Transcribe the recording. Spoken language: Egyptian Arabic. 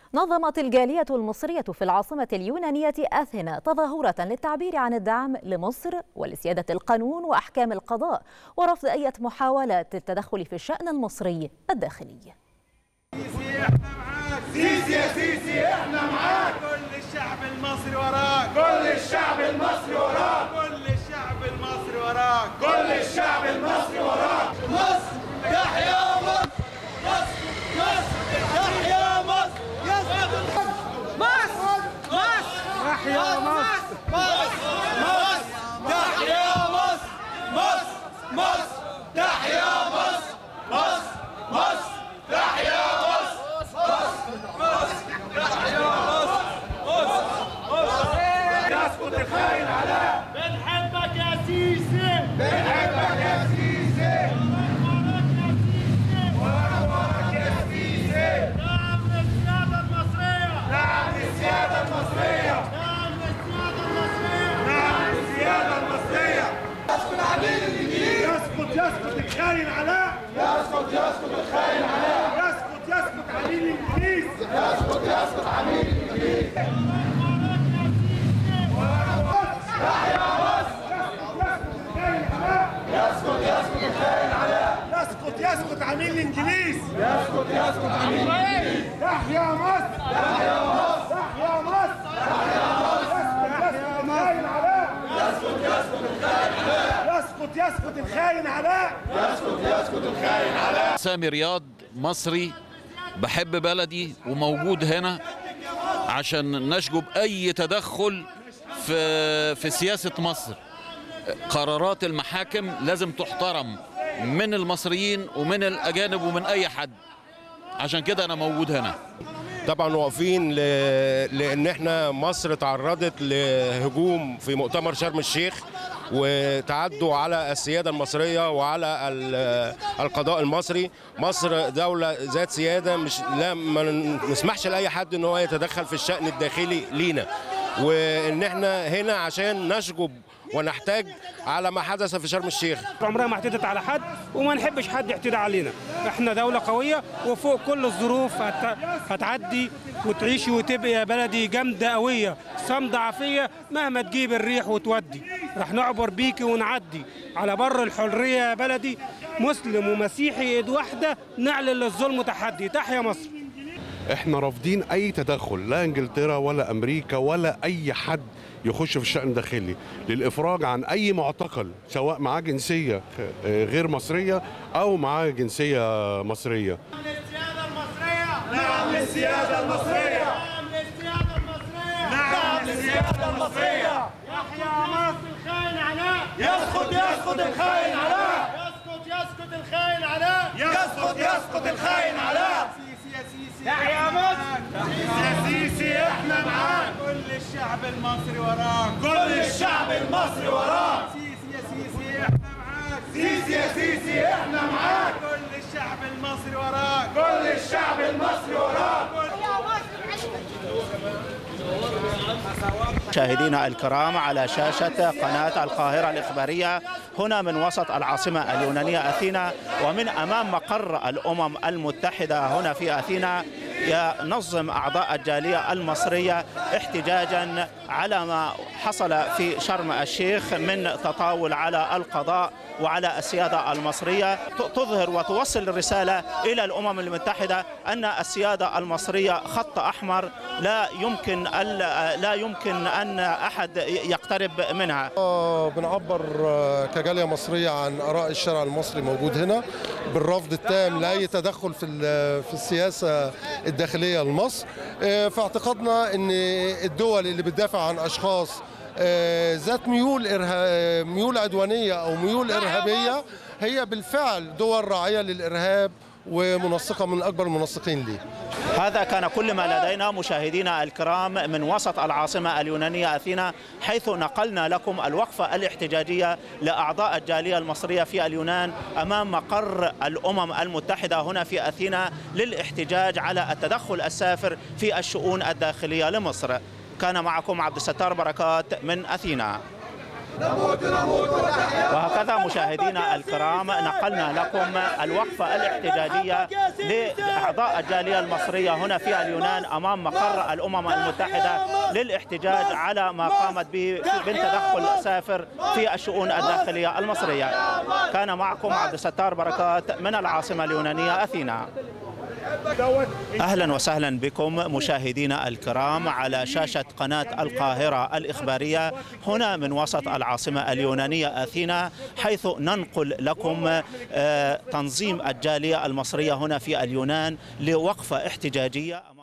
نظمت الجالية المصرية في العاصمة اليونانية أثينا تظاهرة للتعبير عن الدعم لمصر ولسيادة القانون وأحكام القضاء ورفض أي محاولات التدخل في الشأن المصري الداخلي سيسي احنا معاك سيسي يا سيسي احنا معاك كل الشعب المصري وراك كل الشعب المصري وراك كل الشعب المصري وراك كل الشعب المصري وراك مصر تحيا مصر مصر مصر تحيا مصر مصر مصر تحيا مصر مصر تحيا مصر مصر مصر تحيا مصر مصر مصر تحيا مصر يسقط الخاين علاء بنحبك يا سيسي بنحبك يا سيسي وراك يا وراك سيسي يا سيسي نعم للسيادة المصرية نعم للسيادة المصرية نعم للسيادة المصرية نعم للسيادة المصرية يسقط عميل الإنجليز يسقط يسقط الخاين علاء يسقط يسقط الخاين علاء يسقط يسقط عميل الإنجليز يسقط يسقط عميل الإنجليز يسقط يسقط الخاين علاء يسقط يسقط عميل الانجليز يسقط يسقط عميل الانجليز تحيا مصر تحيا مصر تحيا مصر تحيا مصر يسقط يسقط الخاين علاء يسقط يسقط الخاين علاء سامي رياض مصري بحب بلدي وموجود هنا عشان نشجب اي تدخل في في سياسه مصر قرارات المحاكم لازم تحترم من المصريين ومن الاجانب ومن اي حد عشان كده انا موجود هنا طبعا واقفين ل... لان احنا مصر تعرضت لهجوم في مؤتمر شرم الشيخ وتعدوا على السياده المصريه وعلى ال- القضاء المصري مصر دوله ذات سياده مش لا ما نسمحش لاي حد ان هو يتدخل في الشان الداخلي لينا وان احنا هنا عشان نشجب ونحتاج على ما حدث في شرم الشيخ عمرها ما اعتدت على حد وما نحبش حد يعتدي علينا احنا دولة قوية وفوق كل الظروف هت... هتعدي وتعيشي وتبقي يا بلدي جامدة قوية صامدة عافية مهما تجيب الريح وتودي رح نعبر بيكي ونعدي على بر الحرية يا بلدي مسلم ومسيحي ايد واحدة نعلن للظلم تحدي تحيا مصر احنا رافضين اي تدخل لا انجلترا ولا امريكا ولا اي حد يخش في الشأن الداخلي للإفراج عن أي معتقل سواء معاه جنسية آه، غير مصرية أو معاه جنسية مصرية للسيادة المصرية نعم للسياده المصريه نعم للسيادة المصرية نعم للسياده المصريه يحيى مصر الخاين علاء يسقط يسقط الخاين علاء يسقط يسقط الخاين علاء يسقط يسقط الخاين علاء سيسي يا سيسي تحيا مصر سيسي يا سيسي احنا معاك كل الشعب المصري وراك كل الشعب المصري وراك سيسي يا سيسي احنا معاك سيسي يا سيسي احنا معاك كل الشعب المصري وراك كل الشعب المصري وراك مشاهدينا الكرام على شاشة قناة القاهرة الإخبارية هنا من وسط العاصمة اليونانية أثينا ومن أمام مقر الأمم المتحدة هنا في أثينا ينظم أعضاء الجالية المصرية احتجاجا على ما حصل في شرم الشيخ من تطاول على القضاء وعلى السيادة المصرية تظهر وتوصل الرسالة إلى الأمم المتحدة أن السيادة المصرية خط أحمر لا يمكن لا يمكن أن أحد يقترب منها آه، بنعبر آه، كجاليه مصريه عن اراء الشارع المصري موجود هنا بالرفض التام لاي تدخل في ال- في السياسه الداخليه لمصر آه، في اعتقادنا ان الدول اللي بتدافع عن اشخاص آه، ذات ميول إرها... ميول عدوانيه او ميول ارهابيه هي بالفعل دول راعيه للارهاب ومنسقه من اكبر المنسقين ليه هذا كان كل ما لدينا مشاهدينا الكرام من وسط العاصمة اليونانية أثينا حيث نقلنا لكم الوقفة الاحتجاجية لأعضاء الجالية المصرية في اليونان أمام مقر الأمم المتحدة هنا في أثينا للاحتجاج على التدخل السافر في الشؤون الداخلية لمصر كان معكم عبد الستار بركات من أثينا وهكذا مشاهدينا الكرام نقلنا لكم الوقفة الاحتجاجية لأعضاء الجالية المصرية هنا في اليونان أمام مقر الأمم المتحدة للاحتجاج على ما قامت به من تدخل سافر في الشؤون الداخلية المصرية كان معكم عبد الستار بركات من العاصمة اليونانية أثينا اهلا وسهلا بكم مشاهدينا الكرام على شاشه قناه القاهره الاخباريه هنا من وسط العاصمه اليونانيه اثينا حيث ننقل لكم تنظيم الجاليه المصريه هنا في اليونان لوقفه احتجاجيه